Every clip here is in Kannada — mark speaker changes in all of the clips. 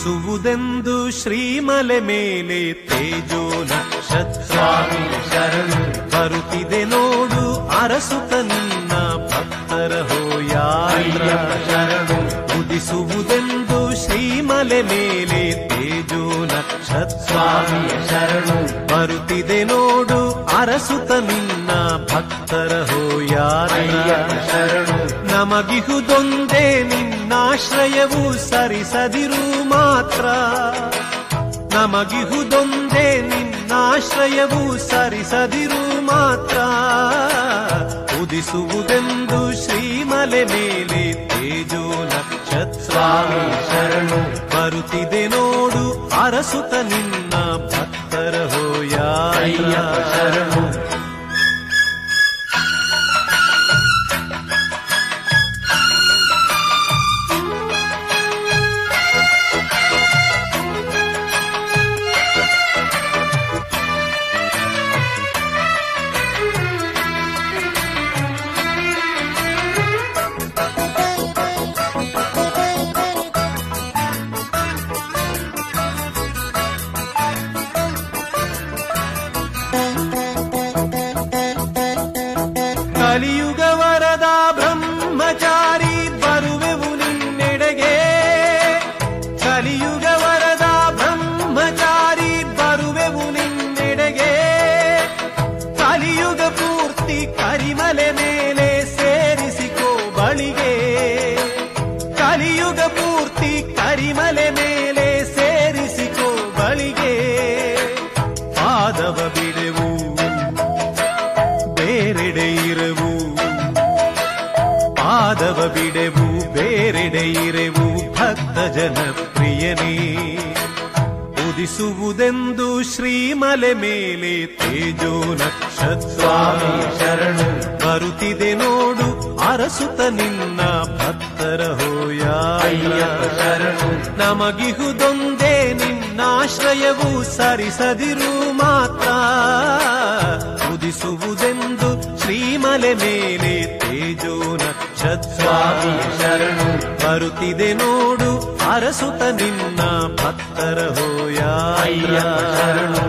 Speaker 1: ಉದಿಸುವುದೆಂದು ಶ್ರೀಮಲೆ ಮೇಲೆ ತೇಜೋ ನಕ್ಷತ್ರ
Speaker 2: ಸ್ವಾಮಿ ಶರಣು
Speaker 1: ಬರುತ್ತಿದೆ ನೋಡು ಅರಸುತ ನಿನ್ನ ಭಕ್ತರ ಹೋಯಾತ್ರ
Speaker 2: ಅಯ್ಯಪ್ಪ ಶರಣು
Speaker 1: ಉದಿಸುವುದೆಂದು ಶ್ರೀಮಲೆ ಮೇಲೆ ತೇಜೋ ನಕ್ಷತ್ರ
Speaker 2: ಸ್ವಾಮಿಯ ಶರಣು
Speaker 1: ಬರುತ್ತಿದೆ ನೋಡು ಅರಸುತ ನಿನ್ನ ಭಕ್ತರ ಹೋಯಾತ್ರ
Speaker 2: ಅಯ್ಯಪ್ಪ ಶರಣು
Speaker 1: ನಮಗಿಹುದೊಂದೇ ನಿನ್ನಾಶ್ರಯವು ಸರಿಸದಿರು ಮಾತ್ರ ನಮಗಿಹುದೊಂದೇ ನಿನ್ನಾಶ್ರಯವು ಸರಿಸದಿರು ಮಾತ್ರ ಉದಿಸುವುದೆಂದು ಶ್ರೀಮಲೆ ಮೇಲೆ ತೇಜೋ ನಕ್ಷತ್ರ
Speaker 2: ಸ್ವಾಮಿ ಶರಣು
Speaker 1: ಬರುತ್ತಿದೆ ನೋಡು ಅರಸುತ ನಿನ್ನ ಭಕ್ತರ ಹೋಯಾತ್ರ
Speaker 2: ಅಯ್ಯಪ್ಪ ಶರಣು
Speaker 1: ಕಲಿಯುಗ ವರದ ಬ್ರಹ್ಮಚಾರಿ ಬರುವೆವು ನಿನ್ನೆಡೆಗೆ ಕಲಿಯುಗ ವರದ ಬ್ರಹ್ಮಚಾರಿ ಬರುವೆವು ನಿನ್ನೆಡೆಗೆ ಕಲಿಯುಗ ಪೂರ್ತಿ ಕರಿಮಲೆ ಮೇಲೆ ಸೇರಿಸಿಕೋ ಬಳಿಗೆ ಕಲಿಯುಗ ಪೂರ್ತಿ ಕರಿಮಲೆ ಮೇಲೆ ಸೇರಿಸಿಕೋ ಬಳಿಗೆ ಪಾದವ ಬಿಡೆವು ಬೇರೆಡೆ ಇರವು ಪಾದವ ಬಿಡೆವು ಬೇರೆಡೆ ಇರೆವು ಭಕ್ತ ಜನ ಪ್ರಿಯನೇ ಉದಿಸುವುದೆಂದು ಶ್ರೀಮಲೆ ಮೇಲೆ ತೇಜೋ ನಕ್ಷತ್ರ
Speaker 2: ಸ್ವಾಮಿ ಶರಣು
Speaker 1: ಬರುತ್ತಿದೆ ನೋಡು ಅರಸುತ ನಿನ್ನ ಭಕ್ತರ ಹೋಯಾತ್ರ
Speaker 2: ಅಯ್ಯಪ್ಪ ಶರಣು
Speaker 1: ನಮಗಿಹುದೊಂದೇ ನಿನ್ನಾಶ್ರಯವು ಸರಿಸದಿರು ಮಾತ್ರ ಉದಿಸುವುದೆಂದು ಶ್ರೀಮಲೆ ಮೇಲೆ ತೇಜೋ ನಕ್ಷತ್ರ
Speaker 2: ಸ್ವಾಮಿ ಶರಣು
Speaker 1: ಬರುತ್ತಿದೆ ನೋಡು ಅರಸುತ ನಿನ್ನ ಭಕ್ತರ ಹೋಯಾತ್ರ
Speaker 2: ಅಯ್ಯಪ್ಪ ಶರಣು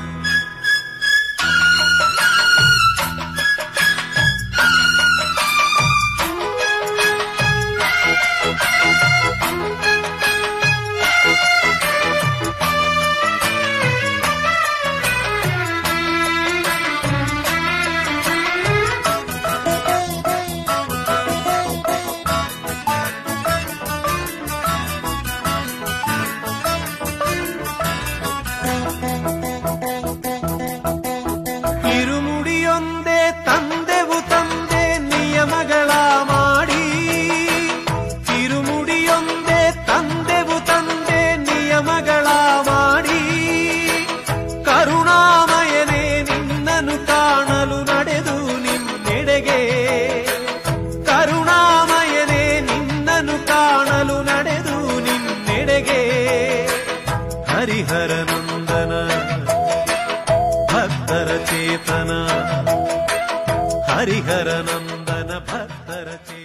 Speaker 1: ಇರುಮುಡಿಯೊಂದೇ ತಂದೆವು ತಂದೆ ನಿಯಮಗಳ ಮಾಡಿ ಇರುಮುಡಿಯೊಂದೇ ತಂದೆವು ತಂದೆ ನಿಯಮಗಳ ಮಾಡಿ ಕರುಣಾಮಯನೇ ನಿನ್ನನ್ನು ಕಾಣಲು ನಡೆದು ನಿನ್ನೆಡೆಗೆ ಕರುಣಾಮಯನೇ ನಿನ್ನನ್ನು ಕಾಣಲು ನಡೆದು ನಿನ್ನೆಡೆಗೆ ಹರಿಹರ ನಂದನ ಭಕ್ತರ ಚೇತನ ಹರಿಹರ ನಂದನ ಭಕ್ತರ ಚೇತನ